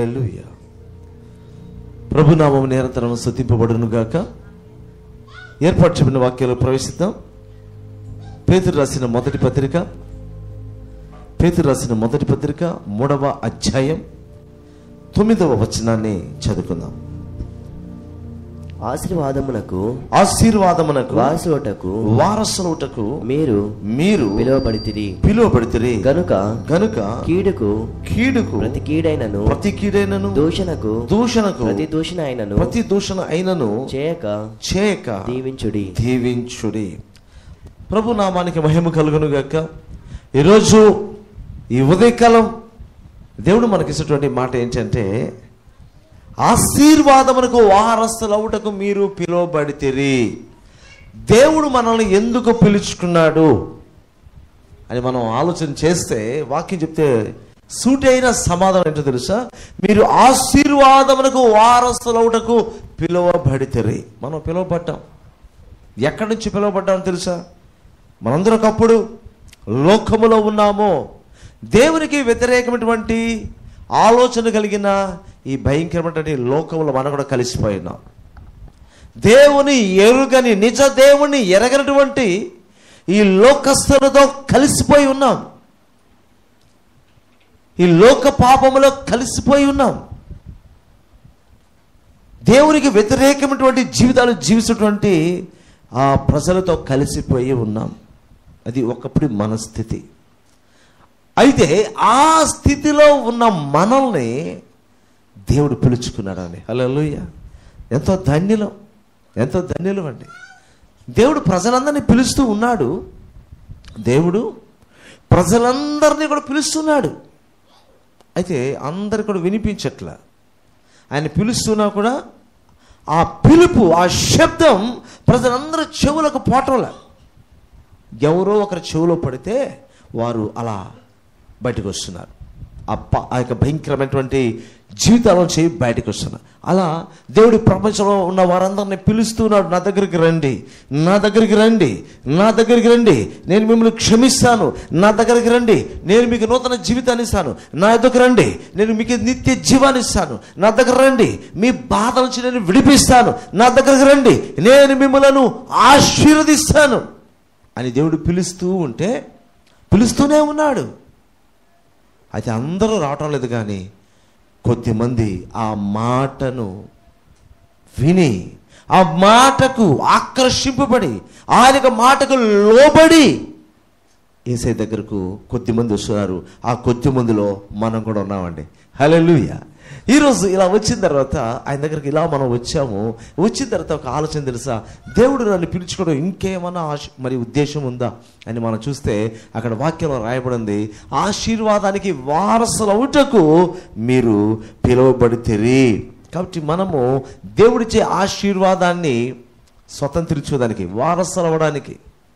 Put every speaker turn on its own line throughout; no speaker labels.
హల్లెలూయా ప్రభునామం నిరంతరం స్థుతింపబడును గాక ఏర్పాటు చెప్పిన వాక్యాలు ప్రవేశిద్దాం పేతురు రాసిన మొదటి పత్రిక పేతురు రాసిన మొదటి పత్రిక మూడవ అధ్యాయం తొమ్మిదవ వచనాన్ని చదువుకుందాం
ఆశీర్వాదమునకు
ఆశీర్వాదమునకు
వాసుటకు
వారసులవుటకు
మీరు
మీరు
పిలువబడితిరి
పిలువబడితే
గనుక
గనుక
కీడుకు
కీడుకు
ప్రతి కీడైనను
ప్రతి కీడైనను
దూషణకు
దూషణకు
ప్రతి దూషణ అయినను
ప్రతి దూషణ అయినను
చేయక
చేయక
దీవించుడి
దీవించుడి ప్రభు నామానికి మహిమ కలుగును గాక ఈరోజు ఈ ఉదయకాలం దేవుడు మనకిచ్చినటువంటి మాట ఏంటంటే ఆశీర్వాదమునకు వారసులవుటకు మీరు పిలువబడితిరి దేవుడు మనల్ని ఎందుకు పిలుచుకున్నాడు అని మనం ఆలోచన చేస్తే వాక్యం చెప్తే సూటైన సమాధానం ఏంటో తెలుసా మీరు ఆశీర్వాదమునకు వారసులవుటకు పిలువబడితిరి మనం పిలువబడ్డాం ఎక్కడి నుంచి పిలువబడ్డామో తెలుసా మనందరం ఒకప్పుడు లోకములో ఉన్నామో దేవునికి వ్యతిరేకమైనటువంటి ఆలోచన కలిగిన ఈ భయంకరమైనటువంటి లోకంలో మనం కూడా కలిసిపోయి ఉన్నాం దేవుని ఎరుగని నిజ దేవుని ఎరగనటువంటి ఈ లోకస్తులతో కలిసిపోయి ఉన్నాం ఈ లోక పాపములో కలిసిపోయి ఉన్నాం దేవునికి వ్యతిరేకమైనటువంటి జీవితాలు జీవిస్తున్నటువంటి ఆ ప్రజలతో కలిసిపోయి ఉన్నాం అది ఒకప్పుడు మన స్థితి అయితే ఆ స్థితిలో ఉన్న మనల్ని దేవుడు పిలుచుకున్నాడని హలోయ ఎంతో ధన్యులం ఎంతో ధన్యులం అండి దేవుడు ప్రజలందరినీ పిలుస్తూ ఉన్నాడు దేవుడు ప్రజలందరినీ కూడా పిలుస్తున్నాడు అయితే అందరు కూడా వినిపించట్లా ఆయన పిలుస్తున్నా కూడా ఆ పిలుపు ఆ శబ్దం ప్రజలందరూ చెవులకు పోవటంలే ఎవరో ఒకరి చెవులో పడితే వారు అలా బయటకు వస్తున్నారు ఆ ప- ఆ యొక్క భయంకరమైనటువంటి జీవితాలోంచి బయటకు వస్తున్నారు అలా దేవుడి ప్రపంచంలో ఉన్న వారందరిని పిలుస్తున్నాడు నా దగ్గరికి రండి నా దగ్గరికి రండి నా దగ్గరికి రండి నేను మిమ్మల్ని క్షమిస్తాను నా దగ్గరికి రండి నేను మీకు నూతన జీవితాన్ని ఇస్తాను నా దగ్గరకు రండి నేను మీకు నిత్య జీవాన్ని ఇస్తాను నా దగ్గర రండి మీ బాధ నుంచి నేను విడిపిస్తాను నా దగ్గరకు రండి నేను మిమ్మలను ఆశీర్వదిస్తాను అని దేవుడు పిలుస్తూ ఉంటే పిలుస్తూనే ఉన్నాడు అయితే అందరూ రావటం లేదు కానీ కొద్దిమంది ఆ మాటను విని ఆ మాటకు ఆకర్షింపబడి ఆయన యొక్క మాటకు లోబడి ఏసై దగ్గరకు కొద్దిమంది వస్తున్నారు ఆ కొద్ది మందిలో మనం కూడా ఉన్నామండి హల్లెలూయా ఈరోజు ఇలా వచ్చిన తర్వాత ఆయన దగ్గరికి ఇలా మనం వచ్చాము వచ్చిన తర్వాత ఒక ఆలోచన తెలుసా దేవుడు నన్ను పిలుచుకోవడం ఇంకేమన్నా ఆశ మరి ఉద్దేశం ఉందా అని మనం చూస్తే అక్కడ వాక్యంలో రాయబడింది ఆశీర్వాదానికి వారసులవుటకు మీరు పిలువబడితేరి కాబట్టి మనము దేవుడిచ్చే ఆశీర్వాదాన్ని స్వతంత్రించుకోవడానికి వారసులు అవ్వడానికి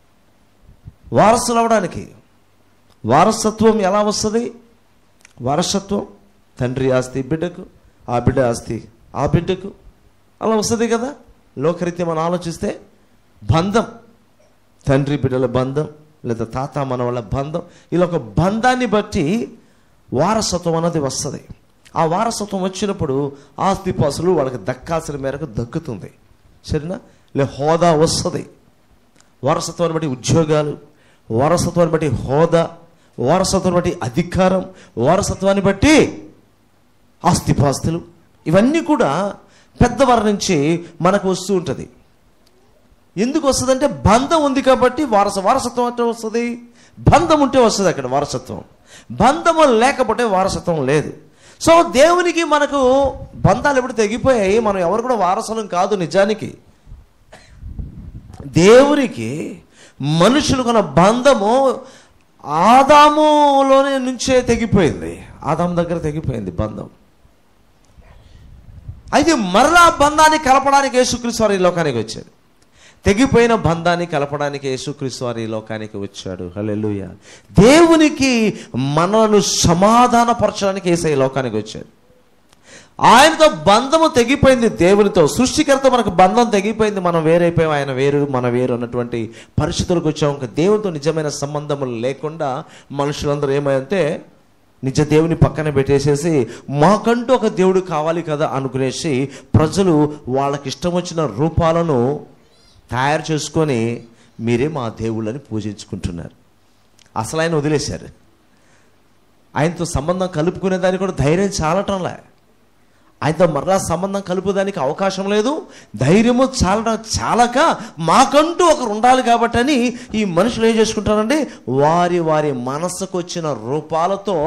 వారసులు అవ్వడానికి వారసత్వం ఎలా వస్తుంది వారసత్వం తండ్రి ఆస్తి బిడ్డకు ఆ బిడ్డ ఆస్తి ఆ బిడ్డకు అలా వస్తుంది కదా లోకరీత్యం మనం ఆలోచిస్తే బంధం తండ్రి బిడ్డల బంధం లేదా తాత మన వాళ్ళ బంధం ఇలా ఒక బంధాన్ని బట్టి వారసత్వం అన్నది వస్తుంది ఆ వారసత్వం వచ్చినప్పుడు ఆస్తిపాసులు వాళ్ళకి దక్కాల్సిన మేరకు దక్కుతుంది సరేనా లే హోదా వస్తుంది వారసత్వాన్ని బట్టి ఉద్యోగాలు వారసత్వాన్ని బట్టి హోదా వారసత్వాన్ని బట్టి అధికారం వారసత్వాన్ని బట్టి ఆస్తిపాస్తులు ఇవన్నీ కూడా పెద్దవారి నుంచి మనకు వస్తూ ఉంటుంది ఎందుకు వస్తుందంటే బంధం ఉంది కాబట్టి వారస వారసత్వం అంటే వస్తుంది బంధం ఉంటే వస్తుంది అక్కడ వారసత్వం బంధము లేకపోతే వారసత్వం లేదు సో దేవునికి మనకు బంధాలు ఎప్పుడు తెగిపోయాయి మనం ఎవరు కూడా వారసులం కాదు నిజానికి దేవునికి మనుషులకున్న బంధము ఆదాములోనే నుంచే తెగిపోయింది ఆదాము దగ్గర తెగిపోయింది బంధం అయితే మరలా బంధాన్ని కలపడానికి యేసుక్రీస్తు వారు ఈ లోకానికి వచ్చాడు తెగిపోయిన బంధాన్ని కలపడానికి యేసుక్రీస్తు వారు ఈ లోకానికి వచ్చాడు హల్లెలూయ దేవునికి మనను సమాధానపరచడానికి యేసు ఈ లోకానికి వచ్చాడు ఆయనతో బంధము తెగిపోయింది దేవునితో సృష్టికర్త మనకు బంధం తెగిపోయింది మనం వేరైపోయాం ఆయన వేరు మన వేరు అన్నటువంటి పరిస్థితులకు వచ్చాం ఇంకా దేవునితో నిజమైన సంబంధములు లేకుండా మనుషులందరూ ఏమంటే నిజ దేవుని పక్కన పెట్టేసేసి మాకంటూ ఒక దేవుడు కావాలి కదా అనుకునేసి ప్రజలు వాళ్ళకి ఇష్టం వచ్చిన రూపాలను తయారు చేసుకొని మీరే మా దేవుళ్ళని పూజించుకుంటున్నారు అసలు ఆయన వదిలేశారు ఆయనతో సంబంధం కలుపుకునే దానికి కూడా ధైర్యం చాలటంలే ఆయనతో మరలా సంబంధం కలుపుదానికి అవకాశం లేదు ధైర్యము చాలడం చాలక మాకంటూ ఒకరు ఉండాలి కాబట్టి అని ఈ మనుషులు ఏం చేసుకుంటారంటే వారి వారి మనసుకు వచ్చిన రూపాలతో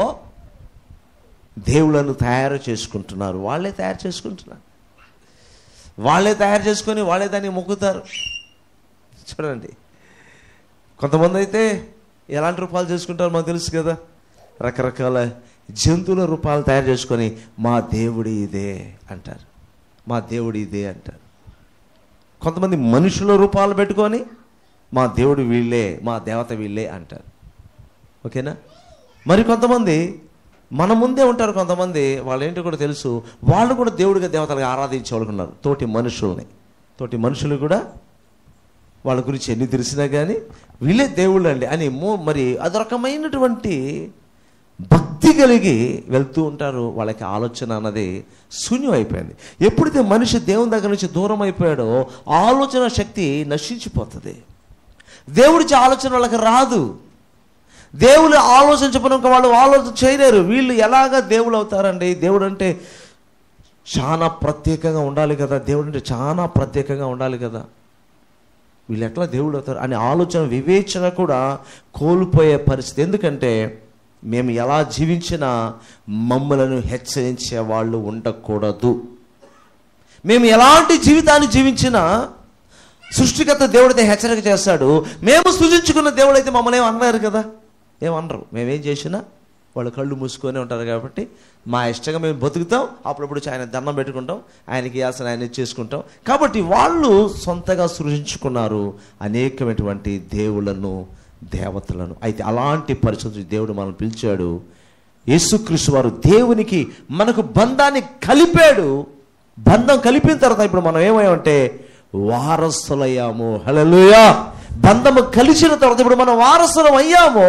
దేవుళ్ళను తయారు చేసుకుంటున్నారు వాళ్ళే తయారు చేసుకుంటున్నారు వాళ్ళే తయారు చేసుకొని వాళ్ళే దాన్ని మొక్కుతారు చూడండి కొంతమంది అయితే ఎలాంటి రూపాలు చేసుకుంటారో మాకు తెలుసు కదా రకరకాల జంతువుల రూపాలు తయారు చేసుకొని మా దేవుడి ఇదే అంటారు మా దేవుడి ఇదే అంటారు కొంతమంది మనుషుల రూపాలు పెట్టుకొని మా దేవుడు వీళ్ళే మా దేవత వీళ్ళే అంటారు ఓకేనా మరి కొంతమంది మన ముందే ఉంటారు కొంతమంది వాళ్ళు ఏంటో కూడా తెలుసు వాళ్ళు కూడా దేవుడిగా దేవతలుగా ఆరాధించే వాళ్ళు ఉన్నారు తోటి మనుషుల్ని తోటి మనుషులు కూడా వాళ్ళ గురించి ఎన్ని తెలిసినా కానీ వీళ్ళే దేవుళ్ళు అండి అని మో మరి అదొరకమైనటువంటి భక్తి కలిగి వెళ్తూ ఉంటారు వాళ్ళకి ఆలోచన అన్నది శూన్యం అయిపోయింది ఎప్పుడైతే మనిషి దేవుని దగ్గర నుంచి దూరం అయిపోయాడో ఆలోచన శక్తి నశించిపోతుంది దేవుడిచ్చే ఆలోచన వాళ్ళకి రాదు దేవుడు ఆలోచించబడిన వాళ్ళు ఆలోచన చేయలేరు వీళ్ళు ఎలాగ దేవుడు అవుతారండి దేవుడు అంటే చాలా ప్రత్యేకంగా ఉండాలి కదా దేవుడు అంటే చాలా ప్రత్యేకంగా ఉండాలి కదా వీళ్ళు ఎట్లా దేవుడు అవుతారు అనే ఆలోచన వివేచన కూడా కోల్పోయే పరిస్థితి ఎందుకంటే మేము ఎలా జీవించినా మమ్మలను హెచ్చరించే వాళ్ళు ఉండకూడదు మేము ఎలాంటి జీవితాన్ని జీవించినా సృష్టికర్త దేవుడైతే హెచ్చరిక చేస్తాడు మేము సృజించుకున్న దేవుడైతే మమ్మల్ని ఏం అన్నారు కదా ఏమనరు మేమేం చేసినా వాళ్ళు కళ్ళు మూసుకొని ఉంటారు కాబట్టి మా ఇష్టంగా మేము బతుకుతాం అప్పుడప్పుడు ఆయన దండం పెట్టుకుంటాం ఆయనకి ఇవ్వాల్సిన ఆయన చేసుకుంటాం కాబట్టి వాళ్ళు సొంతగా సృజించుకున్నారు అనేకమైనటువంటి దేవుళ్ళను దేవతలను అయితే అలాంటి పరిస్థితి దేవుడు మనం పిలిచాడు యేసుక్రీస్తు వారు దేవునికి మనకు బంధాన్ని కలిపాడు బంధం కలిపిన తర్వాత ఇప్పుడు మనం ఏమయ్యామంటే వారసులయ్యాము హల్లెలూయా బంధము కలిసిన తర్వాత ఇప్పుడు మనం వారసులం అయ్యాము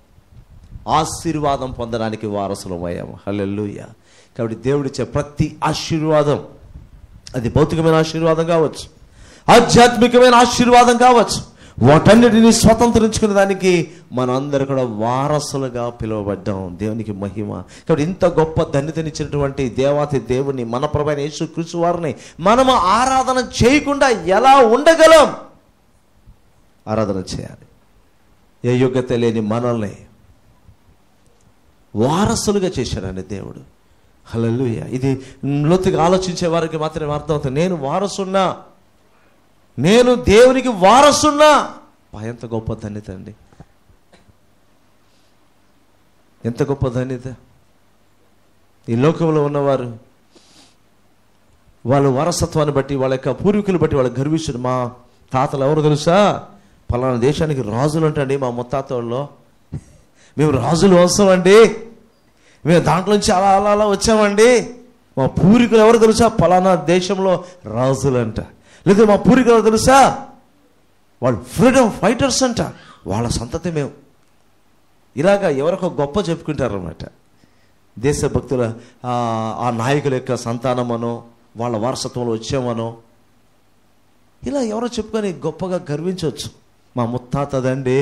ఆశీర్వాదం పొందడానికి వారసులం అయ్యాము హల్లెలూయా కాబట్టి దేవుడిచ్చే ప్రతి ఆశీర్వాదం అది భౌతికమైన ఆశీర్వాదం కావచ్చు ఆధ్యాత్మికమైన ఆశీర్వాదం కావచ్చు వాటన్నిటిని స్వతంత్రించుకునే దానికి మనం అందరూ కూడా వారసులుగా పిలువబడ్డాం దేవునికి మహిమ కాబట్టి ఇంత గొప్ప ధన్యతనిచ్చినటువంటి దేవాతి దేవుని మన ప్రభైన యేసు క్రీస్తు వారిని మనము ఆరాధన చేయకుండా ఎలా ఉండగలం ఆరాధన చేయాలి ఏ యోగ్యత లేని మనల్ని వారసులుగా చేశాడండి దేవుడు హల్లెలూయా ఇది లోతుగా ఆలోచించే వారికి మాత్రమే అర్థమవుతుంది నేను వారసున్నా నేను దేవునికి వారసున్నా పా, ఎంత గొప్ప ధన్యత అండి ఎంత గొప్ప ధన్యత ఈ లోకంలో ఉన్నవారు వాళ్ళ వారసత్వాన్ని బట్టి వాళ్ళ యొక్క పూర్వీకులు బట్టి వాళ్ళ గర్విస్తుడు మా తాతలు ఎవరు తెలుసా పలానా దేశానికి రాజులు అంటండి మా ముత్తాత వాళ్ళు మేము రాజులు వస్తామండి మేము దాంట్లోంచి అలా అలా అలా వచ్చామండి మా పూర్వీకులు ఎవరు తెలుసా పలానా దేశంలో రాజులు అంట లేదా మా పూర్వీకులు ఎవరు తెలుసా వాళ్ళు ఫ్రీడమ్ ఫైటర్స్ అంట వాళ్ళ సంతతి మేము ఇలాగా ఎవరికో గొప్ప చెప్పుకుంటారన్నమాట దేశభక్తుల ఆ, ఆ నాయకుల యొక్క సంతానమనో వాళ్ళ వారసత్వంలో వచ్చామనో ఇలా ఎవరో చెప్పుకొని గొప్పగా గర్వించవచ్చు మా ముత్తాతదండి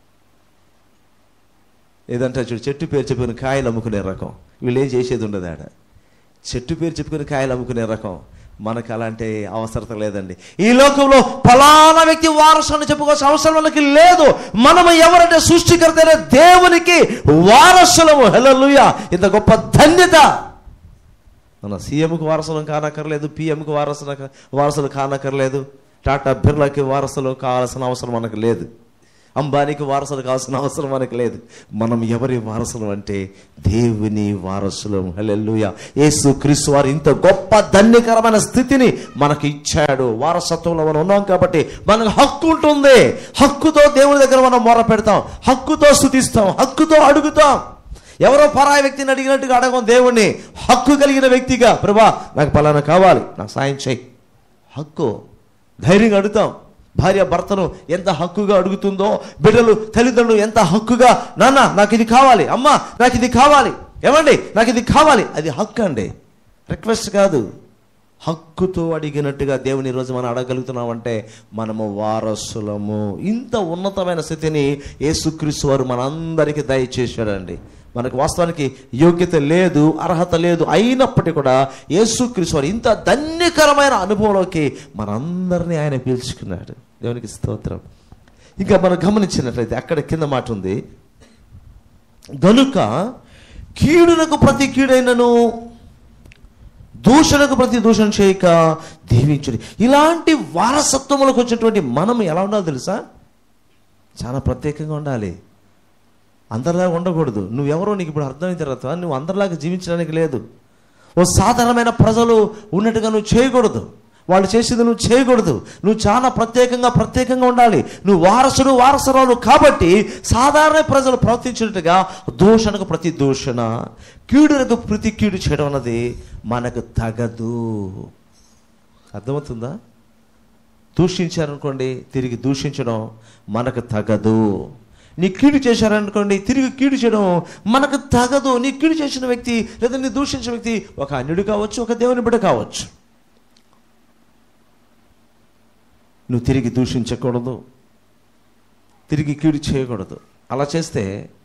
ఏదంటే చూడు చెట్టు పేరు చెప్పుకుని కాయలు అమ్ముకునే రకం వీళ్ళు ఏం చేసేది ఉండదు ఆడ చెట్టు పేరు చెప్పుకుని కాయలు అమ్ముకునే రకం మనకు అలాంటి అవసరత లేదండి ఈ లోకంలో ఫలానా వ్యక్తి వారసు అని చెప్పుకోవాల్సిన అవసరం మనకి లేదు మనము ఎవరంటే సృష్టికర్త అయిన దేవునికి వారసులము హల్లెలూయా ఇంత గొప్ప ధన్యత మన సీఎంకు వారసులం కానక్కర్లేదు పిఎంకు వారసులు వారసులు కానక్కర్లేదు టాటా బిర్లాకి వారసులు కావాల్సిన అవసరం మనకు లేదు అంబానీకి వారసులు కావాల్సిన అవసరం మనకు లేదు మనం ఎవరి వారసులం అంటే దేవుని వారసులం హల్లెలూయా యేసు క్రీస్తు వారు ఇంత గొప్ప ధన్యకరమైన స్థితిని మనకి ఇచ్చాడు వారసత్వంలో మనం ఉన్నాం కాబట్టి మనకు హక్కు ఉంటుంది హక్కుతో దేవుని దగ్గర మనం మొర పెడతాం హక్కుతో స్థుతిస్తాం హక్కుతో అడుగుతాం ఎవరో పరాయి వ్యక్తిని అడిగినట్టుగా అడగం దేవుణ్ణి హక్కు కలిగిన వ్యక్తిగా ప్రభా నాకు పలానా కావాలి నాకు సాయం చేయి హక్కు ధైర్యంగా అడుగుతాం భార్య భర్తను ఎంత హక్కుగా అడుగుతుందో బిడ్డలు తల్లిదండ్రులు ఎంత హక్కుగా నాన్న నాకు ఇది కావాలి అమ్మ నాకు ఇది కావాలి ఏమండి నాకు ఇది కావాలి అది హక్కు అండి రిక్వెస్ట్ కాదు హక్కుతో అడిగినట్టుగా దేవుని ఈరోజు మనం అడగలుగుతున్నామంటే మనము వారసులము ఇంత ఉన్నతమైన స్థితిని యేసుక్రీస్తు వారు మనందరికీ దయచేశాడండి మనకు వాస్తవానికి యోగ్యత లేదు అర్హత లేదు అయినప్పటికీ కూడా యేసుక్రీస్తు వారు ఇంత ధన్యకరమైన అనుభవంలోకి మనందరినీ ఆయన పీల్చుకున్నాడు దేవునికి స్తోత్రం ఇంకా మనం గమనించినట్లయితే అక్కడ కింద మాట ఉంది గనుక కీడునకు ప్రతి కీడైనను దూషణకు ప్రతి దూషణ చేయక దీవించుడి ఇలాంటి వారసత్వములకు వచ్చినటువంటి మనం ఎలా ఉండాలో తెలుసా చాలా ప్రత్యేకంగా ఉండాలి అందరిలాగా ఉండకూడదు నువ్వెవరో నీకు ఇప్పుడు అర్థమైన తర్వాత నువ్వు అందరిలాగా జీవించడానికి లేదు ఓ సాధారణమైన ప్రజలు ఉన్నట్టుగా నువ్వు చేయకూడదు వాళ్ళు చేసేది నువ్వు చేయకూడదు నువ్వు చాలా ప్రత్యేకంగా ప్రత్యేకంగా ఉండాలి నువ్వు వారసుడు వారసురాలు కాబట్టి సాధారణ ప్రజలు ప్రవర్తించినట్టుగా దూషణకు ప్రతి దూషణ కీడులకు ప్రతి కీడు చేయడం అన్నది మనకు తగదు అర్థమవుతుందా దూషించారనుకోండి తిరిగి దూషించడం మనకు తగదు నీ కీడు చేశారనుకోండి తిరిగి కీడు చేయడం మనకు తగదు నీ కీడు చేసిన వ్యక్తి లేదా నీ దూషించిన వ్యక్తి ఒక అన్యుడు కావచ్చు ఒక దేవుని బిడ్డ కావచ్చు నువ్వు తిరిగి దూషించకూడదు తిరిగి కీడు చేయకూడదు అలా చేస్తే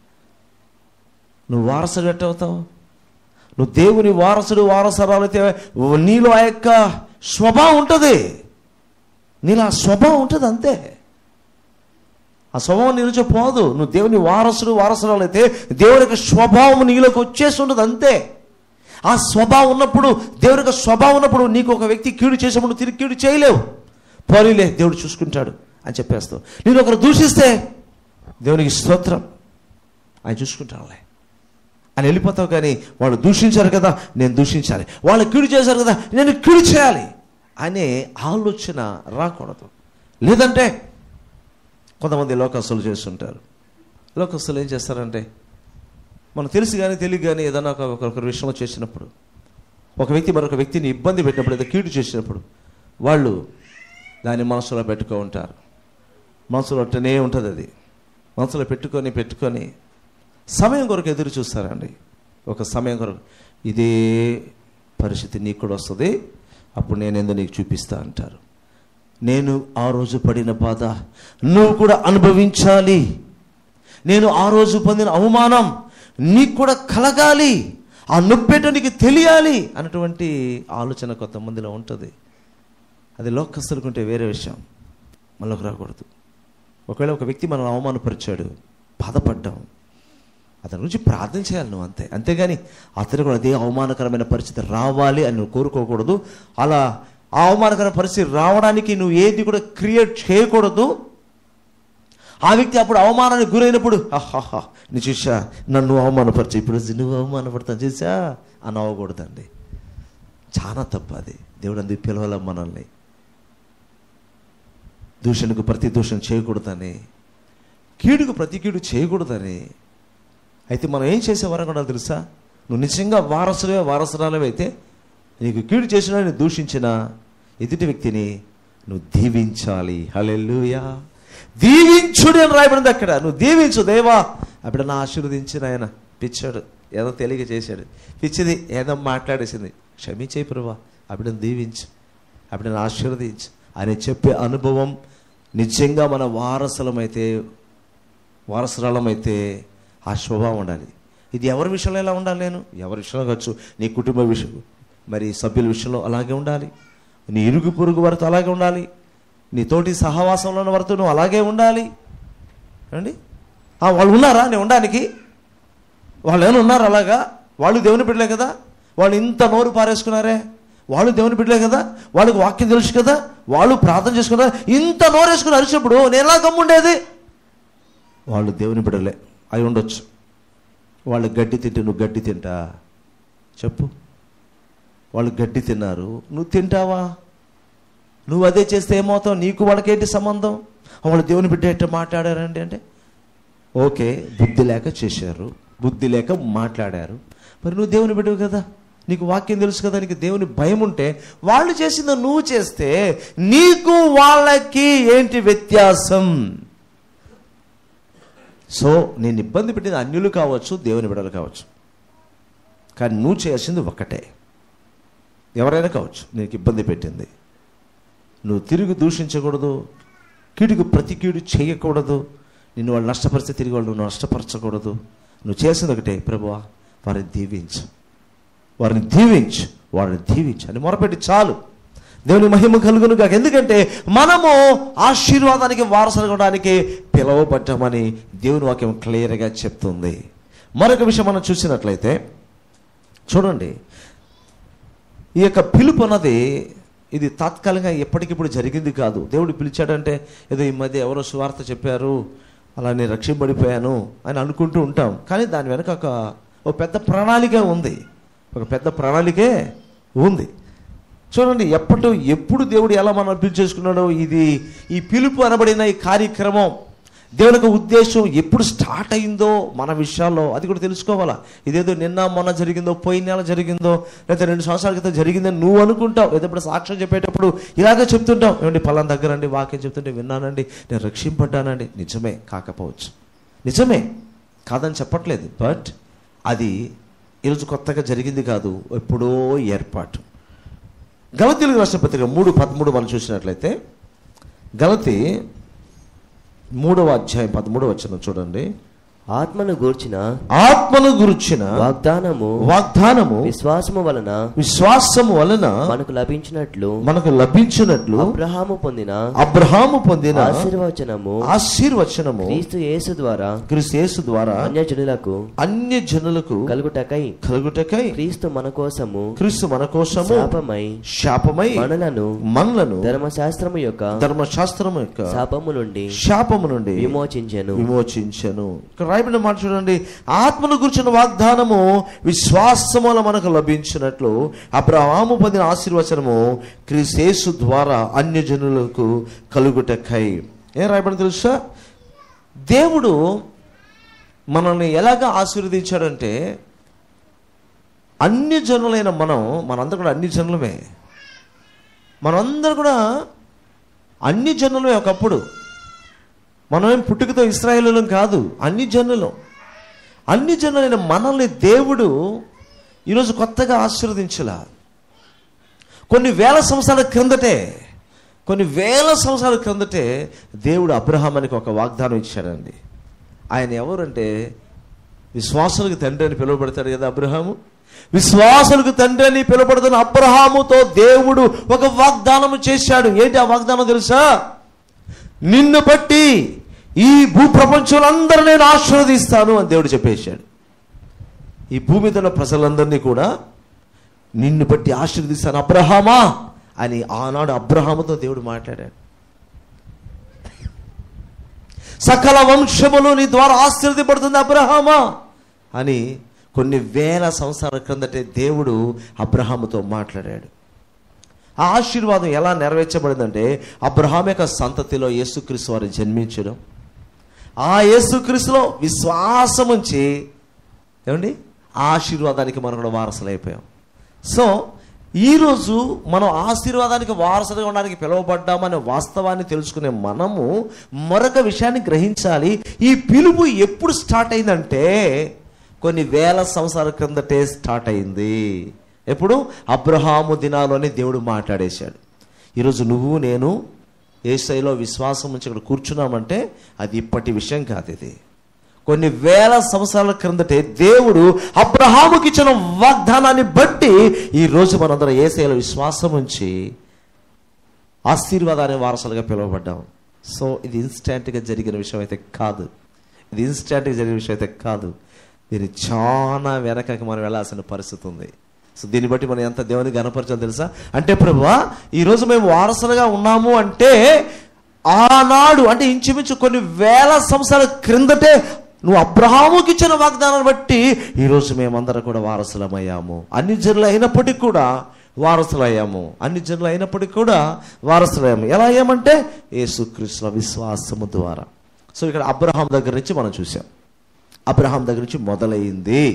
నువ్వు వారసుడు ఎట్టవుతావు నువ్వు దేవుని వారసుడు వారసరాలైతే నీలో ఆ యొక్క స్వభావం ఉంటుంది నీలో ఆ స్వభావం ఉంటుంది అంతే ఆ స్వభావం నీ నుంచి పోదు నువ్వు దేవుని వారసుడు వారసురాలు అయితే దేవుని యొక్క స్వభావం నీలోకి వచ్చేసి ఉంటుంది అంతే ఆ స్వభావం ఉన్నప్పుడు దేవుని యొక్క స్వభావం ఉన్నప్పుడు నీకు ఒక వ్యక్తి కీడు చేసినప్పుడు తిరిగి కీడు చేయలేవు పోనీలే దేవుడు చూసుకుంటాడు అని చెప్పేస్తావు నేను ఒకరు దూషిస్తే దేవునికి స్తోత్రం ఆయన చూసుకుంటానులే అని వెళ్ళిపోతావు కానీ వాళ్ళు దూషించారు కదా నేను దూషించాలి వాళ్ళు కీడు చేశారు కదా నేను కీడు చేయాలి అనే ఆలోచన రాకూడదు లేదంటే కొంతమంది లోకస్తులు చేస్తుంటారు లోకస్తులు ఏం చేస్తారంటే మనం తెలిసి కానీ తెలియక కానీ ఏదైనా ఒక ఒకరి విషయంలో చేసినప్పుడు ఒక వ్యక్తి మరొక వ్యక్తిని ఇబ్బంది పెట్టినప్పుడు ఏదో కీడు చేసినప్పుడు వాళ్ళు దాన్ని మనసులో పెట్టుకో ఉంటారు మనసులో అట్టనే ఉంటుంది అది మనసులో పెట్టుకొని పెట్టుకొని సమయం కొరకు ఎదురు చూస్తారండి ఒక సమయం కొరకు ఇదే పరిస్థితి నీకు కూడా వస్తుంది అప్పుడు నేను ఎందుకు నీకు చూపిస్తా అంటారు నేను ఆ రోజు పడిన బాధ నువ్వు కూడా అనుభవించాలి నేను ఆ రోజు పొందిన అవమానం నీకు కూడా కలగాలి ఆ నొప్పేటో నీకు తెలియాలి అన్నటువంటి ఆలోచన కొంతమందిలో ఉంటుంది అది లోకస్తులుకుంటే వేరే విషయం మనలోకి రాకూడదు ఒకవేళ ఒక వ్యక్తి మనల్ని అవమానపరిచాడు బాధపడ్డాం అతని గురించి ప్రార్థన చేయాలి నువ్వు అంతే అంతేగాని అతను కూడా అదే అవమానకరమైన పరిస్థితి రావాలి అని నువ్వు కోరుకోకూడదు అలా ఆ అవమానకరమైన పరిస్థితి రావడానికి నువ్వు ఏది కూడా క్రియేట్ చేయకూడదు ఆ వ్యక్తి అప్పుడు అవమానానికి గురైనప్పుడు ఆహాహా నీ చూసా నన్ను అవమానపరిచా ఇప్పుడు నువ్వు అవమానపడతాను చూసా అని అవ్వకూడదండి చాలా తప్పు అది దేవుడు అందుకు పిలవాల మనల్ని దూషణకు ప్రతి దూషణ చేయకూడదని కీడుకు ప్రతి కీడు చేయకూడదని అయితే మనం ఏం చేసేవారం కూడా తెలుసా నువ్వు నిజంగా వారసులే వారసురాలవే అయితే నీకు కీడు చేసినా నేను దూషించిన ఎదుటి వ్యక్తిని నువ్వు దీవించాలి హలెల్లుయా దీవించుడు అని రాయబడింది అక్కడ నువ్వు దీవించు దేవా అప్పుడు నా ఆశీర్వదించిన ఆయన పిచ్చాడు ఏదో తెలియక చేశాడు పిచ్చిది ఏదో మాట్లాడేసింది క్షమించే ప్రభా అప్పుడు దీవించు అప్పుడు నేను ఆశీర్వదించు అని చెప్పే అనుభవం నిజంగా మన వారసులమైతే వారసురాలమైతే ఆ స్వభావం ఉండాలి ఇది ఎవరి విషయంలో ఎలా ఉండాలి నేను ఎవరి విషయంలో కావచ్చు నీ కుటుంబ విషయం మరి సభ్యుల విషయంలో అలాగే ఉండాలి నీ ఇరుగు పొరుగు వారితో అలాగే ఉండాలి నీ తోటి సహవాసంలో ఉన్న వారితో నువ్వు అలాగే ఉండాలి అండి వాళ్ళు ఉన్నారా నేను ఉండడానికి వాళ్ళు ఏమైనా ఉన్నారు అలాగా వాళ్ళు దేవుని బిడ్డలే కదా వాళ్ళు ఇంత నోరు పారేసుకున్నారే వాళ్ళు దేవుని బిడ్డలే కదా వాళ్ళకి వాక్యం తెలుసు కదా వాళ్ళు ప్రార్థన చేసుకున్నారు ఇంత నోరు వేసుకుని అరిచినప్పుడు నేను ఎలా గమ్ముండేది వాళ్ళు దేవుని బిడ్డలే అయి ఉండొచ్చు వాళ్ళు గడ్డి తింటే నువ్వు గడ్డి తింటా చెప్పు వాళ్ళు గడ్డి తిన్నారు నువ్వు తింటావా నువ్వు అదే చేస్తే ఏమవుతావు నీకు వాళ్ళకేంటి సంబంధం వాళ్ళు దేవుని బిడ్డ ఎట్ట మాట్లాడారండి అంటే ఓకే బుద్ధి లేక చేశారు బుద్ధి లేక మాట్లాడారు మరి నువ్వు దేవుని బిడ్డవు కదా నీకు వాక్యం తెలుసు కదా నీకు దేవుని భయం ఉంటే వాళ్ళు చేసిందో నువ్వు చేస్తే నీకు వాళ్ళకి ఏంటి వ్యత్యాసం సో నేను ఇబ్బంది పెట్టింది అన్యులు కావచ్చు దేవుని బిడలు కావచ్చు కానీ నువ్వు చేయాల్సింది ఒక్కటే ఎవరైనా కావచ్చు నీకు ఇబ్బంది పెట్టింది నువ్వు తిరిగి దూషించకూడదు కీడుకు ప్రతి కీడు చేయకూడదు నిన్ను వాళ్ళు నష్టపరిస్తే తిరిగి వాళ్ళు నువ్వు నష్టపరచకూడదు నువ్వు చేసింది ఒకటే ప్రభువా వారిని దీవించు వారిని దీవించు వారిని దీవించు అని మొరపెట్టి చాలు దేవుని మహిమ కలుగును కాక ఎందుకంటే మనము ఆశీర్వాదానికి వారసులు అవడానికి పిలువబడ్డామని దేవుని వాక్యం క్లియర్గా చెప్తుంది మరొక విషయం మనం చూసినట్లయితే చూడండి ఈ యొక్క పిలుపు అన్నది ఇది తాత్కాలికంగా ఎప్పటికిప్పుడు జరిగింది కాదు దేవుడు పిలిచాడంటే ఏదో ఈ మధ్య ఎవరో సువార్త చెప్పారు అలా నేను రక్షింపడిపోయాను అని అనుకుంటూ ఉంటాం కానీ దాని వెనక ఒక ఒక పెద్ద ప్రణాళిక ఉంది ఒక పెద్ద ప్రణాళికే ఉంది చూడండి ఎప్పటి ఎప్పుడు దేవుడు ఎలా మనం పిలిచేసుకున్నాడో ఇది ఈ పిలుపు అనబడిన ఈ కార్యక్రమం దేవుని యొక్క ఉద్దేశం ఎప్పుడు స్టార్ట్ అయిందో మన విషయాల్లో అది కూడా తెలుసుకోవాలా ఇదేదో నిన్న మొన్న జరిగిందో పోయిన నెల జరిగిందో లేదా రెండు సంవత్సరాల క్రితం జరిగిందని నువ్వు అనుకుంటావు లేదా ఇప్పుడు సాక్ష్యం చెప్పేటప్పుడు ఇలాగే చెప్తుంటావు ఏమండి పలానా దగ్గర అండి వాక్యం చెప్తుంటే విన్నానండి నేను రక్షింపడ్డానండి నిజమే కాకపోవచ్చు నిజమే కాదని చెప్పట్లేదు బట్ అది ఈరోజు కొత్తగా జరిగింది కాదు ఎప్పుడో ఏర్పాటు గలతీలకు రాష్ట్ర పత్రిక మూడు పదమూడు మనం చూసినట్లయితే గలతి మూడవ అధ్యాయం పదమూడవ వచ్చిన చూడండి
ఆత్మను గూర్చిన
ఆత్మను గురించిన
వాగ్దానము
వాగ్దానము
విశ్వాసము వలన
విశ్వాసము వలన
మనకు లభించినట్లు
మనకు లభించినట్లు
అబ్రహాము పొందిన
అబ్రహాము పొందిన
ఆశీర్వచనము
ఆశీర్వచనము
క్రీస్తు యేసు ద్వారా
క్రీస్తు యేసు ద్వారా
అన్యజనులకు
అన్య జనులకు
కలుగుటకై
కలుగుటకై
క్రీస్తు మన కోసము
క్రీస్తు మన కోసము
శాపమై
శాపమై
మనలను
మనలను
ధర్మశాస్త్రము యొక్క
ధర్మశాస్త్రము యొక్క
శాపము నుండి
శాపము నుండి
విమోచించెను
విమోచించను ఇక్కడ రాయబడిన మాట చూడండి ఆత్మను గురించిన వాగ్దానము విశ్వాసముల మనకు లభించినట్లు అబ్రహాము పొందిన ఆశీర్వచనము క్రీస్తేసు ద్వారా అన్యజనులకు కలుగుటకై ఏం రాయబడి తెలుసా దేవుడు మనల్ని ఎలాగ ఆశీర్వదించాడంటే అన్ని జనులైన మనం మనందరం కూడా అన్ని జనులమే మనందరం కూడా అన్ని జనులమే ఒకప్పుడు మనమేం పుట్టుకతో ఇస్రాయేలులం కాదు అన్ని జనులం అన్ని జనులైన మనల్ని దేవుడు ఈరోజు కొత్తగా ఆశీర్వదించలా కొన్ని వేల సంవత్సరాల క్రిందటే కొన్ని వేల సంవత్సరాల క్రిందటే దేవుడు అబ్రహామానికి ఒక వాగ్దానం ఇచ్చాడండి ఆయన ఎవరంటే విశ్వాసులకు తండ్రి అని పిలువబడతాడు కదా అబ్రహాము విశ్వాసులకు తండ్రి అని పిలువబడుతున్న అబ్రహాముతో దేవుడు ఒక వాగ్దానం చేశాడు ఏంటి ఆ వాగ్దానం తెలుసా నిన్ను బట్టి ఈ భూ ప్రపంచంలో అందరూ నేను ఆశీర్వదిస్తాను అని దేవుడు చెప్పేశాడు ఈ భూమి మీద ఉన్న ప్రజలందరినీ కూడా నిన్ను బట్టి ఆశీర్వదిస్తాను అబ్రహామా అని ఆనాడు అబ్రహాముతో దేవుడు మాట్లాడాడు సకల వంశములు నీ ద్వారా ఆశీర్వదిపడుతుంది అబ్రహామా అని కొన్ని వేల సంవత్సరాల క్రిందటే దేవుడు అబ్రహాముతో మాట్లాడాడు ఆ ఆశీర్వాదం ఎలా నెరవేర్చబడిందంటే అబ్రహాం యొక్క సంతతిలో యేసుక్రీస్తు వారు జన్మించడం ఆ యేసుక్రీస్తులో విశ్వాసం ఉంచి ఏమండి ఆ ఆశీర్వాదానికి మనం కూడా వారసులైపోయాం సో ఈరోజు మనం ఆశీర్వాదానికి వారసులుగా ఉండడానికి పిలువబడ్డామనే వాస్తవాన్ని తెలుసుకునే మనము మరొక విషయాన్ని గ్రహించాలి ఈ పిలుపు ఎప్పుడు స్టార్ట్ అయిందంటే కొన్ని వేల సంవత్సరాల క్రిందటే స్టార్ట్ అయింది ఎప్పుడు అబ్రహాము దినాలోనే దేవుడు మాట్లాడేశాడు ఈరోజు నువ్వు నేను ఏ స్థాయిలో విశ్వాసం ఉంచి ఇక్కడ కూర్చున్నామంటే అది ఇప్పటి విషయం కాదు ఇది కొన్ని వేల సంవత్సరాల క్రిందటే దేవుడు అబ్రహాముకి ఇచ్చిన వాగ్దానాన్ని బట్టి ఈ రోజు మనందరం ఏసైలో విశ్వాసం ఉంచి ఆశీర్వాదాన్ని వారసులుగా పిలువబడ్డాం సో ఇది ఇన్స్టెంట్గా జరిగిన విషయం అయితే కాదు ఇది ఇన్స్టెంట్గా జరిగిన విషయం అయితే కాదు దీన్ని చాలా వెనకకి మనం వెళ్ళాల్సిన పరిస్థితి ఉంది సో దీన్ని బట్టి మనం ఎంత దేవుని గణపరచాలో తెలుసా అంటే ప్రభువా ఈరోజు మేము వారసులుగా ఉన్నాము అంటే ఆనాడు అంటే ఇంచుమించు కొన్ని వేల సంవత్సరాల క్రిందటే నువ్వు అబ్రహాముకి ఇచ్చిన వాగ్దానాన్ని బట్టి ఈరోజు మేమందరం కూడా వారసులమయ్యాము అన్ని జనులు అయినప్పటికీ కూడా వారసులయ్యాము అన్ని జనులు అయినప్పటికీ కూడా వారసులయ్యాము ఎలా అయ్యామంటే యేసుక్రీస్తుల విశ్వాసము ద్వారా సో ఇక్కడ అబ్రహాం దగ్గర నుంచి మనం చూసాం అబ్రహాం దగ్గర నుంచి మొదలైంది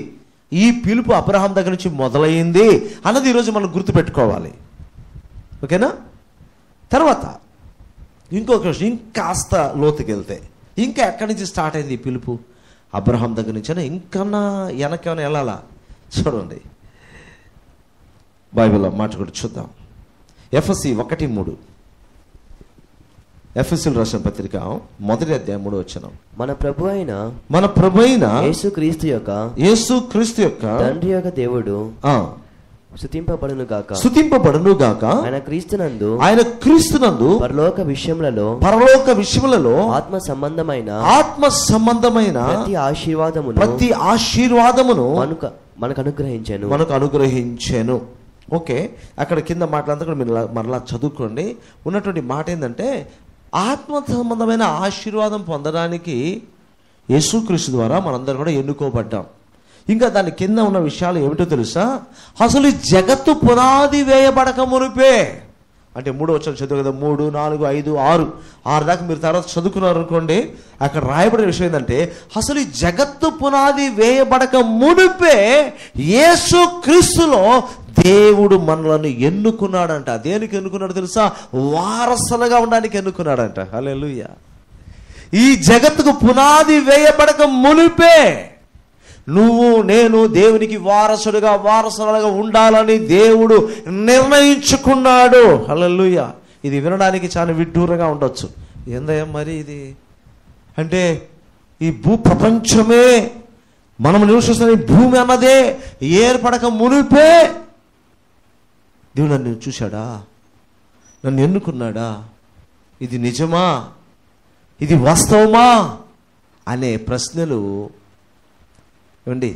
ఈ పిలుపు అబ్రహాం దగ్గర నుంచి మొదలైంది అన్నది ఈరోజు మనం గుర్తుపెట్టుకోవాలి ఓకేనా తర్వాత ఇంకొక విషయం ఇంకాస్త లోతుకి వెళ్తే ఇంకా ఎక్కడి నుంచి స్టార్ట్ అయింది ఈ పిలుపు అబ్రహాం దగ్గర నుంచి ఇంకన్నా వెనకేమైనా వెళ్ళాలా చూడండి బైబిల్లో మాట కూడా చూద్దాం ఎఫ్ఎస్సి ఒకటి మూడు ఎఫ్ఎస్సి రాసిన పత్రిక మొదటి అధ్యాయం మూడు వచ్చిన
మన ప్రభు అయిన
మన ప్రభు అయిన
యేసు క్రీస్తు యొక్క
యేసు క్రీస్తు యొక్క
తండ్రి యొక్క దేవుడు
ఆ,
శుతింపబడును గాక
స్తుతింపబడును గాక
ఆయన క్రీస్తునందు
ఆయన క్రీస్తునందు
పరలోక విషయములలో
పరలోక విషయములలో
ఆత్మ సంబంధమైన
ఆత్మ సంబంధమైన
ప్రతి ఆశీర్వాదమును
ప్రతి ఆశీర్వాదమును
మనకు మనకు అనుగ్రహించాను
మనకు అనుగ్రహించాను ఓకే అక్కడ కింద మాటలంతా కూడా మీరు లా- మరలా చదువుకోండి ఉన్నటువంటి మాట ఏంటంటే ఆత్మ సంబంధమైన ఆశీర్వాదం పొందడానికి యేసుక్రీస్తు ద్వారా మనందరం కూడా ఎన్నుకోబడ్డాం ఇంకా దాని కింద ఉన్న విషయాలు ఏమిటో తెలుసా అసలు ఈ జగత్తు పునాది వేయబడక మునిపే అంటే మూడు వచ్చిన చదువు కదా మూడు నాలుగు ఐదు ఆరు ఆరు దాకా మీరు తర్వాత చదువుకున్నారు అనుకోండి అక్కడ రాయబడిన విషయం ఏంటంటే అసలు ఈ జగత్తు పునాది వేయబడక మునిపే యేసు క్రీస్తులో దేవుడు మనలను ఎన్నుకున్నాడంట దేనికి ఎన్నుకున్నాడు తెలుసా వారసులుగా ఉండడానికి ఎన్నుకున్నాడంట హల్లెలూయా ఈ జగత్తుకు పునాది వేయబడక మునిపే నువ్వు నేను దేవునికి వారసుడిగా వారసులుగా ఉండాలని దేవుడు నిర్ణయించుకున్నాడు హల్లెలూయా ఇది వినడానికి చాలా విడ్డూరంగా ఉండొచ్చు ఏందయ్యా మరి ఇది అంటే ఈ భూ ప్రపంచమే మనం నివసిస్తున్న ఈ భూమి అన్నదే ఏర్పడక మునిపే దేవుడు నన్ను చూశాడా నన్ను ఎన్నుకున్నాడా ఇది నిజమా ఇది వాస్తవమా అనే ప్రశ్నలు ఏమండి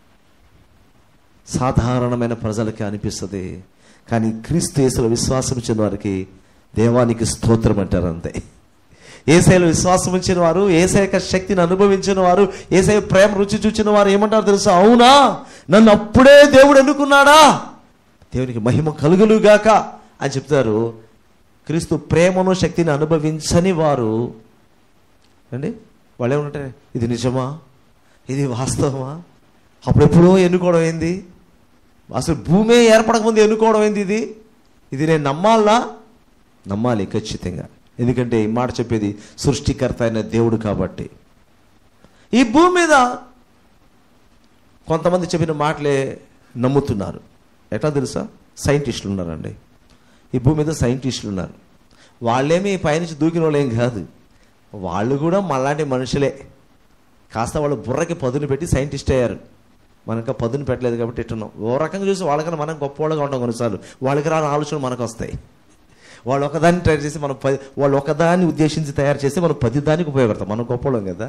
సాధారణమైన ప్రజలకి అనిపిస్తుంది కానీ క్రీస్తు యేసులో విశ్వాసం ఇచ్చిన వారికి దేవానికి స్తోత్రం అంటారు అంతే ఏసైలో విశ్వాసం ఉంచిన వారు ఏసై యొక్క శక్తిని అనుభవించిన వారు ఏసై ప్రేమ రుచి చూచిన వారు ఏమంటారు తెలుసా అవునా నన్ను అప్పుడే దేవుడు ఎన్నుకున్నాడా దేవునికి మహిమ కలుగులుగాక అని చెప్తారు క్రీస్తు ప్రేమను శక్తిని అనుభవించని వారు అండి వాళ్ళు ఏమంటారు ఇది నిజమా ఇది వాస్తవమా అప్పుడెప్పుడో ఎన్నుకోవడం ఏంది అసలు భూమే ఏర్పడక ముందు ఎన్నుకోవడం ఏంది ఇది ఇది నేను నమ్మాలా నమ్మాలి ఖచ్చితంగా ఎందుకంటే ఈ మాట చెప్పేది సృష్టికర్త అయిన దేవుడు కాబట్టి ఈ భూమి మీద కొంతమంది చెప్పిన మాటలే నమ్ముతున్నారు ఎట్లా తెలుసా సైంటిస్టులు ఉన్నారండి ఈ భూమి మీద సైంటిస్టులు ఉన్నారు వాళ్ళేమి పైనుంచి దూకిన వాళ్ళు ఏం కాదు వాళ్ళు కూడా మళ్ళాంటి మనుషులే కాస్త వాళ్ళు బుర్రకి పదును పెట్టి సైంటిస్ట్ అయ్యారు మనకు పదును పెట్టలేదు కాబట్టి ఇట్టున్నాం ఓ రకంగా చూసి వాళ్ళకన్నా మనం గొప్పవాళ్ళగా ఉంటాం కొన్నిసార్లు వాళ్ళకి రాని ఆలోచనలు మనకు వస్తాయి వాళ్ళు ఒకదాన్ని ట్రై చేసి మనం పది వాళ్ళు ఒకదాన్ని ఉద్దేశించి తయారు చేసి మనం పది దానికి ఉపయోగపడతాం మనం గొప్పవాళ్ళం కదా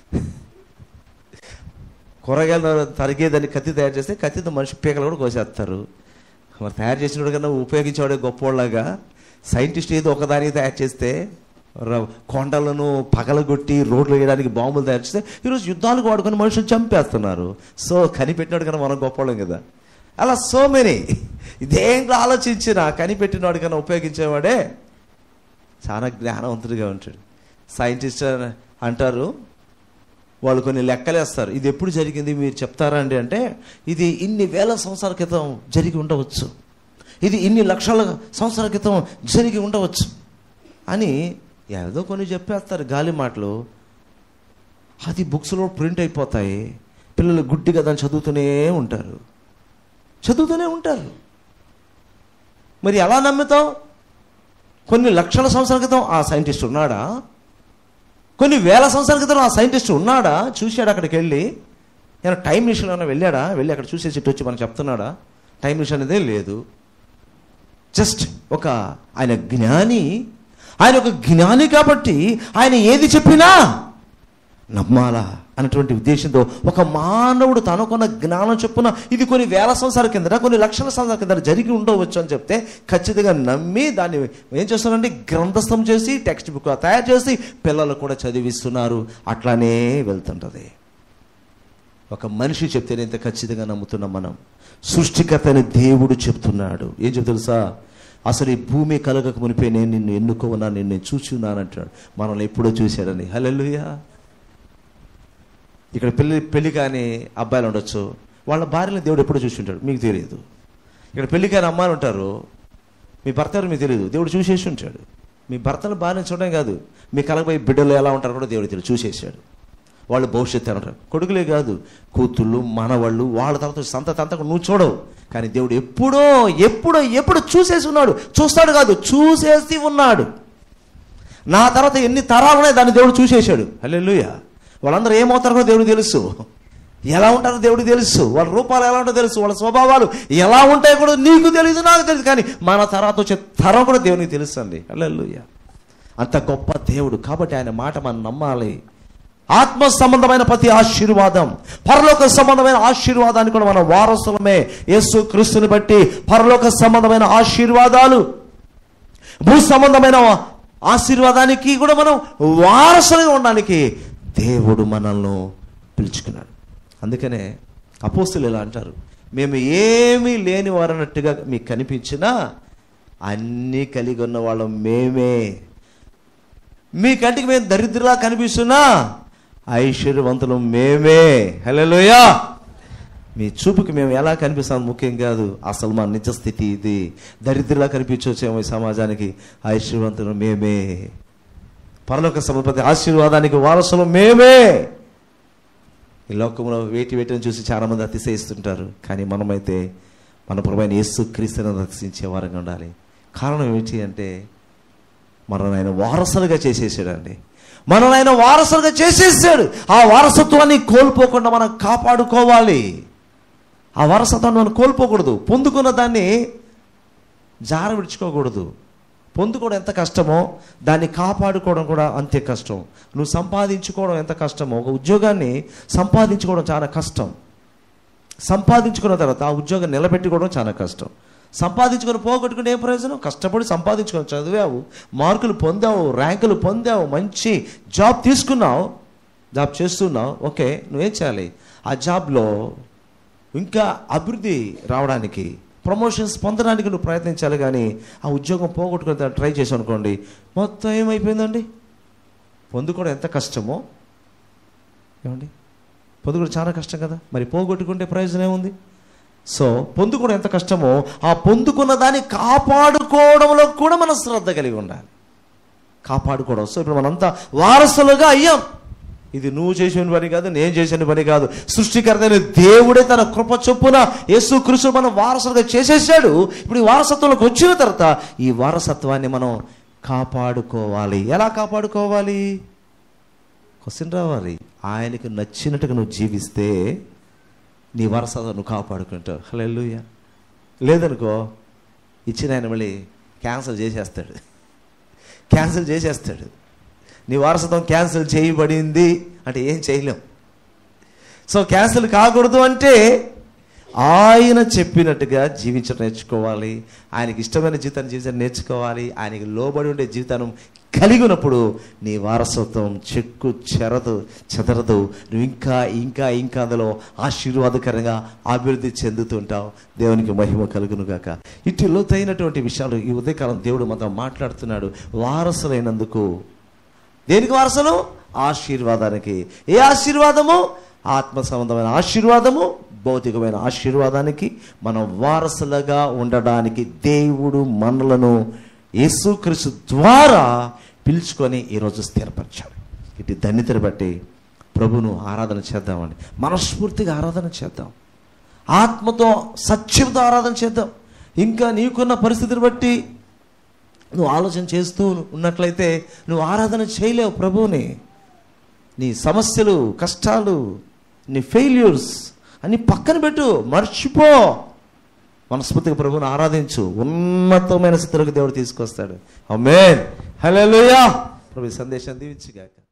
కూరగాయలు తరిగేదాన్ని కత్తి తయారు చేస్తే కత్తితో మనిషి పీకలు కూడా కోసేస్తారు మరి తయారు చేసినోడు కన్నా ఉపయోగించేవాడే గొప్పవాళ్ళగా సైంటిస్ట్ ఏదో ఒకదానికి తయారు చేస్తే ర- కొండలను పగలగొట్టి రోడ్లు వేయడానికి బాంబులు తయారు చేస్తే ఈరోజు యుద్ధాలకు వాడుకొని మనుషులు చంపేస్తున్నారు సో కనిపెట్టినాడు కన్నా మనం గొప్పవాళ్ళం కదా అలా సో మెనీ ఇదేంట్లో ఆలోచించినా కనిపెట్టినవాడు కన్నా ఉపయోగించేవాడే చాలా జ్ఞానవంతుడిగా ఉంటాడు సైంటిస్ట్ అంటారు వాళ్ళు కొన్ని లెక్కలేస్తారు ఇది ఎప్పుడు జరిగింది మీరు చెప్తారా అండి అంటే ఇది ఇన్ని వేల సంవత్సరాల క్రితం జరిగి ఉండవచ్చు ఇది ఇన్ని లక్షల సంవత్సరాల క్రితం జరిగి ఉండవచ్చు అని ఏదో కొన్ని చెప్పేస్తారు గాలి మాటలు అది బుక్స్లో ప్రింట్ అయిపోతాయి పిల్లలు గుడ్డిగా దాన్ని చదువుతూనే ఉంటారు చదువుతూనే ఉంటారు మరి ఎలా నమ్ముతాం కొన్ని లక్షల సంవత్సరాల క్రితం ఆ సైంటిస్ట్ ఉన్నాడా కొన్ని వేల సంవత్సరాల క్రితం ఆ సైంటిస్ట్ ఉన్నాడా చూశాడు అక్కడికి వెళ్ళి ఏమైనా టైం మిషన్ ఏమైనా వెళ్ళాడా వెళ్ళి అక్కడ చూసేసి ఇటు వచ్చి మనకు చెప్తున్నాడా టైం మిషన్ అనేదే లేదు జస్ట్ ఒక ఆయన జ్ఞాని ఆయన ఒక జ్ఞాని కాబట్టి ఆయన ఏది చెప్పినా నమ్మాలా అన్నటువంటి ఉద్దేశంతో ఒక మానవుడు తనకున్న జ్ఞానం చొప్పున ఇది కొన్ని వేల సంవత్సరాల కిందట కొన్ని లక్షల సంవత్సరాల కింద జరిగి ఉండవచ్చు అని చెప్తే ఖచ్చితంగా నమ్మి దాన్ని ఏం చేస్తున్నారంటే గ్రంథస్థం చేసి టెక్స్ట్ బుక్ తయారు చేసి పిల్లలు కూడా చదివిస్తున్నారు అట్లానే వెళ్తుంటది ఒక మనిషి చెప్తేనే ఇంత ఖచ్చితంగా నమ్ముతున్నాం మనం సృష్టికర్త అని దేవుడు చెప్తున్నాడు ఏం చెప్తా తెలుసా అసలు ఈ భూమి కలగక మునిపే నేను నిన్ను ఎన్నుకోవన్నా నేను నేను చూసి ఉన్నాను అంటాడు మనల్ని ఎప్పుడో చూశాడని హల్లెలూయా ఇక్కడ పెళ్లి పెళ్లి కాని అబ్బాయిలు ఉండొచ్చు వాళ్ళ భార్యని దేవుడు ఎప్పుడు చూసి ఉంటాడు మీకు తెలియదు ఇక్కడ పెళ్లికైన అమ్మాయిలు ఉంటారు మీ భర్త ఎవరు మీకు తెలియదు దేవుడు చూసేసి ఉంటాడు మీ భర్తను భార్యను చూడడం కాదు మీ కలగబోయే బిడ్డలు ఎలా ఉంటారో కూడా దేవుడు తెలియదు చూసేసాడు వాళ్ళు భవిష్యత్తు అంటారు కొడుకులే కాదు కూతుళ్ళు మనవాళ్ళు వాళ్ళ తర్వాత సంతతి అంతా నువ్వు చూడవు కానీ దేవుడు ఎప్పుడో ఎప్పుడో ఎప్పుడు చూసేసి ఉన్నాడు చూస్తాడు కాదు చూసేసి ఉన్నాడు నా తర్వాత ఎన్ని తరాలు ఉన్నాయి దాన్ని దేవుడు చూసేశాడు హల్లెలూయ వాళ్ళందరూ ఏమవుతారో కూడా దేవుడికి తెలుసు ఎలా ఉంటారో దేవుడికి తెలుసు వాళ్ళ రూపాలు ఎలా ఉంటాయో తెలుసు వాళ్ళ స్వభావాలు ఎలా ఉంటాయో కూడా నీకు తెలియదు నాకు తెలుసు కానీ మన తర్వాత వచ్చే తరం కూడా దేవునికి తెలుసు అండి హల్లెలూయ అంత గొప్ప దేవుడు కాబట్టి ఆయన మాట మనం నమ్మాలి ఆత్మ సంబంధమైన ప్రతి ఆశీర్వాదం పరలోక సంబంధమైన ఆశీర్వాదాన్ని కూడా మన వారసులమే యేసు క్రీస్తుని బట్టి పరలోక సంబంధమైన ఆశీర్వాదాలు భూ సంబంధమైన ఆశీర్వాదానికి కూడా మనం వారసులుగా ఉండడానికి దేవుడు మనల్ని పిలుచుకున్నాడు అందుకనే అపోస్తులు ఇలా అంటారు మేము ఏమీ లేని వారన్నట్టుగా మీకు కనిపించినా అన్నీ కలిగి ఉన్న వాళ్ళం మేమే మీ కంటికి మేము దరిద్రలా కనిపిస్తున్నా ఐశ్వర్యవంతులు మేమే హలోయా మీ చూపుకి మేము ఎలా కనిపిస్తాం ముఖ్యం కాదు అసలు మా నిజ స్థితి ఇది దరిద్రలా కనిపించవచ్చేమో ఈ సమాజానికి ఐశ్వర్యవంతులు మేమే పరలోక సమపతి ఆశీర్వాదానికి వారసులు మేమే ఈ లోకంలో వేటి వేటిని చూసి చాలా మంది అతిశయిస్తుంటారు కానీ మనమైతే మన ప్రభైన యేసు క్రీస్తుని రక్షించే వారంగా ఉండాలి కారణం ఏమిటి అంటే మనల్ని ఆయన వారసులుగా చేసేసాడండి మనల్ని ఆయన వారసులుగా చేసేసాడు ఆ వారసత్వాన్ని కోల్పోకుండా మనం కాపాడుకోవాలి ఆ వారసత్వాన్ని మనం కోల్పోకూడదు పొందుకున్న దాన్ని జార విడుచుకోకూడదు పొందుకోవడం ఎంత కష్టమో దాన్ని కాపాడుకోవడం కూడా అంతే కష్టం నువ్వు సంపాదించుకోవడం ఎంత కష్టమో ఒక ఉద్యోగాన్ని సంపాదించుకోవడం చాలా కష్టం సంపాదించుకున్న తర్వాత ఆ ఉద్యోగం నిలబెట్టుకోవడం చాలా కష్టం సంపాదించుకొని పోగొట్టుకుని ఏం ప్రయోజనం కష్టపడి సంపాదించుకొని చదివావు మార్కులు పొందావు ర్యాంకులు పొందావు మంచి జాబ్ తీసుకున్నావు జాబ్ చేస్తున్నావు ఓకే నువ్వేం చేయాలి ఆ జాబ్లో ఇంకా అభివృద్ధి రావడానికి ప్రమోషన్స్ పొందడానికి నువ్వు ప్రయత్నించాలి కానీ ఆ ఉద్యోగం పోగొట్టుకుని ట్రై చేసావు అనుకోండి మొత్తం ఏమైపోయిందండి పొందుకోవడం ఎంత కష్టమో ఏమండి పొందుకోవడం చాలా కష్టం కదా మరి పోగొట్టుకుంటే ప్రయోజనం ఏముంది సో పొందుకోవడం ఎంత కష్టమో ఆ పొందుకున్న దాన్ని కాపాడుకోవడంలో కూడా మనం శ్రద్ధ కలిగి ఉండాలి కాపాడుకోవడం సో ఇప్పుడు మనంతా వారసులుగా అయ్యాం ఇది నువ్వు చేసిన పని కాదు నేను చేసిన పని కాదు సృష్టికర్త అయిన దేవుడే తన కృప చొప్పున యేసు కృష్ణ మనం వారసులుగా చేసేసాడు ఇప్పుడు ఈ వారసత్వంలోకి వచ్చిన తర్వాత ఈ వారసత్వాన్ని మనం కాపాడుకోవాలి ఎలా కాపాడుకోవాలి క్వశ్చన్ రావాలి ఆయనకు నచ్చినట్టుగా నువ్వు జీవిస్తే నీ వారసత్వం నువ్వు కాపాడుకుంటావు హలో లేదనుకో ఇచ్చిన ఆయన మళ్ళీ క్యాన్సిల్ చేసేస్తాడు క్యాన్సిల్ చేసేస్తాడు నీ వారసత్వం క్యాన్సిల్ చేయబడింది అంటే ఏం చేయలేం సో క్యాన్సిల్ కాకూడదు అంటే ఆయన చెప్పినట్టుగా జీవించడం నేర్చుకోవాలి ఆయనకి ఇష్టమైన జీవితాన్ని జీవించడం నేర్చుకోవాలి ఆయనకి లోబడి ఉండే జీవితాన్ని కలిగి ఉన్నప్పుడు నీ వారసత్వం చెక్కు చెరదు చెదరదు నువ్వు ఇంకా ఇంకా ఇంకా అందులో ఆశీర్వాదకరంగా అభివృద్ధి చెందుతుంటావు దేవునికి మహిమ కలుగును గాక ఇటు లోతైనటువంటి విషయాలు ఈ ఉదయకాలం దేవుడు మనతో మాట్లాడుతున్నాడు వారసులైనందుకు దేనికి వారసులు ఆశీర్వాదానికి ఏ ఆశీర్వాదము ఆత్మ సంబంధమైన ఆశీర్వాదము భౌతికమైన ఆశీర్వాదానికి మనం వారసులుగా ఉండడానికి దేవుడు మనలను యేసుక్రీస్తు ద్వారా పిలుచుకొని ఈరోజు స్థిరపరిచాడు ఇటు ధన్యతను బట్టి ప్రభును ఆరాధన చేద్దామండి మనస్ఫూర్తిగా ఆరాధన చేద్దాం ఆత్మతో సత్యంతో ఆరాధన చేద్దాం ఇంకా నీకున్న పరిస్థితిని బట్టి నువ్వు ఆలోచన చేస్తూ ఉన్నట్లయితే నువ్వు ఆరాధన చేయలేవు ప్రభువుని నీ సమస్యలు కష్టాలు నీ ఫెయిల్యూర్స్ అన్ని పక్కన పెట్టు మర్చిపో మనస్ఫూర్తిగా ప్రభువుని ఆరాధించు ఉన్నతమైన స్థితిలోకి దేవుడు తీసుకొస్తాడు అమ్మేన్ హలో ప్రభు ఈ సందేశం దీవించుగాక